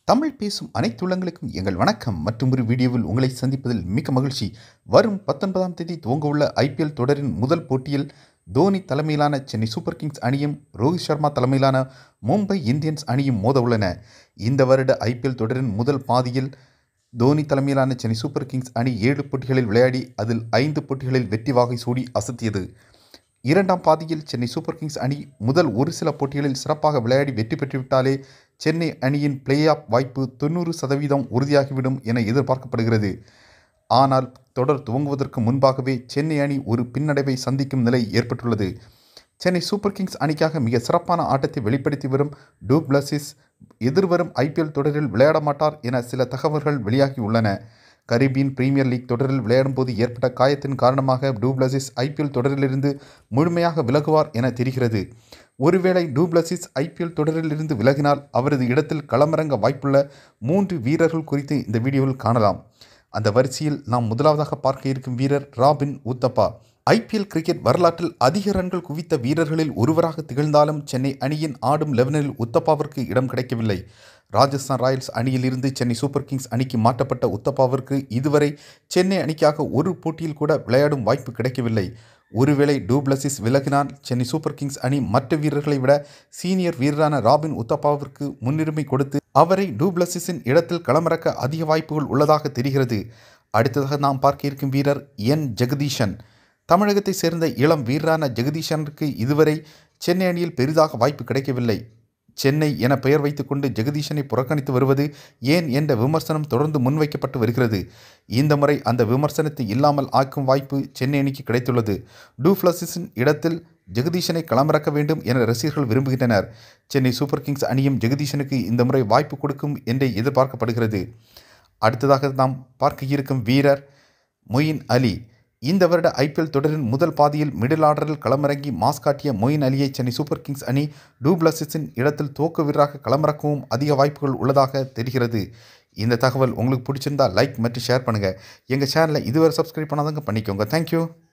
தமிழ் பேசும் அனைத்துள்ளங்களுக்கும் எங்கள் வணக்கம் மற்றும் ஒரு வீடியோவில் உங்களை சந்திப்பதில் மிக்க மகிழ்ச்சி வரும் பத்தொன்பதாம் தேதி துவங்கவுள்ள ஐபிஎல் தொடரின் முதல் போட்டியில் தோனி தலைமையிலான சென்னை சூப்பர் கிங்ஸ் அணியும் ரோஹித் சர்மா தலைமையிலான மும்பை இந்தியன்ஸ் அணியும் மோத உள்ளன இந்த வருட ஐபிஎல் தொடரின் முதல் பாதியில் தோனி தலைமையிலான சென்னை சூப்பர் கிங்ஸ் அணி ஏழு போட்டிகளில் விளையாடி அதில் ஐந்து போட்டிகளில் வெற்றி வாகை சூடி அசத்தியது இரண்டாம் பாதியில் சென்னை சூப்பர் கிங்ஸ் அணி முதல் ஒரு சில போட்டிகளில் சிறப்பாக விளையாடி வெற்றி பெற்றுவிட்டாலே சென்னை அணியின் பிளே ஆஃப் வாய்ப்பு தொண்ணூறு சதவீதம் உறுதியாகிவிடும் என எதிர்பார்க்கப்படுகிறது ஆனால் தொடர் துவங்குவதற்கு முன்பாகவே சென்னை அணி ஒரு பின்னடைவை சந்திக்கும் நிலை ஏற்பட்டுள்ளது சென்னை சூப்பர் கிங்ஸ் அணிக்காக மிக சிறப்பான ஆட்டத்தை வெளிப்படுத்தி வரும் டூ பிளஸிஸ் எதிர்வரும் ஐபிஎல் தொடரில் விளையாட மாட்டார் என சில தகவல்கள் வெளியாகியுள்ளன கரீபியன் பிரீமியர் லீக் தொடரில் விளையாடும்போது ஏற்பட்ட காயத்தின் காரணமாக டூப்ளசிஸ் ஐபிஎல் தொடரிலிருந்து முழுமையாக விலகுவார் என தெரிகிறது ஒருவேளை டூப்ளசிஸ் ஐபிஎல் தொடரிலிருந்து விலகினால் அவரது இடத்தில் களமிறங்க வாய்ப்புள்ள மூன்று வீரர்கள் குறித்து இந்த வீடியோவில் காணலாம் அந்த வரிசையில் நாம் முதலாவதாக பார்க்க இருக்கும் வீரர் ராபின் உத்தப்பா ஐபிஎல் கிரிக்கெட் வரலாற்றில் அதிக ரன்கள் குவித்த வீரர்களில் ஒருவராக திகழ்ந்தாலும் சென்னை அணியின் ஆடும் லெவனில் உத்தப்பாவிற்கு இடம் கிடைக்கவில்லை ராஜஸ்தான் ராயல்ஸ் அணியிலிருந்து சென்னை சூப்பர் கிங்ஸ் அணிக்கு மாற்றப்பட்ட உத்தப்பாவிற்கு இதுவரை சென்னை அணிக்காக ஒரு போட்டியில் கூட விளையாடும் வாய்ப்பு கிடைக்கவில்லை ஒருவேளை டூப்ளசிஸ் விலகினால் சென்னை சூப்பர் கிங்ஸ் அணி மற்ற வீரர்களை விட சீனியர் வீரரான ராபின் உத்தப்பாவிற்கு முன்னுரிமை கொடுத்து அவரை டூப்ளசிஸின் இடத்தில் களமிறக்க அதிக வாய்ப்புகள் உள்ளதாக தெரிகிறது அடுத்ததாக நாம் பார்க்க இருக்கும் வீரர் என் ஜெகதீஷன் தமிழகத்தை சேர்ந்த இளம் வீரரான ஜெகதீஷனுக்கு இதுவரை சென்னை அணியில் பெரிதாக வாய்ப்பு கிடைக்கவில்லை சென்னை என பெயர் வைத்துக்கொண்டு ஜெகதீஷனை புறக்கணித்து வருவது ஏன் என்ற விமர்சனம் தொடர்ந்து முன்வைக்கப்பட்டு வருகிறது இந்த முறை அந்த விமர்சனத்தை இல்லாமல் ஆக்கும் வாய்ப்பு சென்னை அணிக்கு கிடைத்துள்ளது டூஃப்ளசிஸின் இடத்தில் ஜெகதீஷனை களமிறக்க வேண்டும் என ரசிகர்கள் விரும்புகின்றனர் சென்னை சூப்பர் கிங்ஸ் அணியும் ஜெகதீஷனுக்கு இந்த முறை வாய்ப்பு கொடுக்கும் என்றே எதிர்பார்க்கப்படுகிறது அடுத்ததாக நாம் பார்க்க இருக்கும் வீரர் மொயின் அலி இந்த வருட ஐபிஎல் தொடரின் முதல் பாதியில் மிடில் ஆர்டரில் களமிறங்கி மாஸ் காட்டிய மொயின் அலியை சென்னை சூப்பர் கிங்ஸ் அணி டூப்ளசிஸின் இடத்தில் துவக்க வீரராக களமிறக்கவும் அதிக வாய்ப்புகள் உள்ளதாக தெரிகிறது இந்த தகவல் உங்களுக்கு பிடிச்சிருந்தா லைக் மற்றும் ஷேர் பண்ணுங்கள் எங்கள் சேனலை இதுவரை சப்ஸ்கிரைப் பண்ணாதவங்க பண்ணிக்கோங்க தேங்க்யூ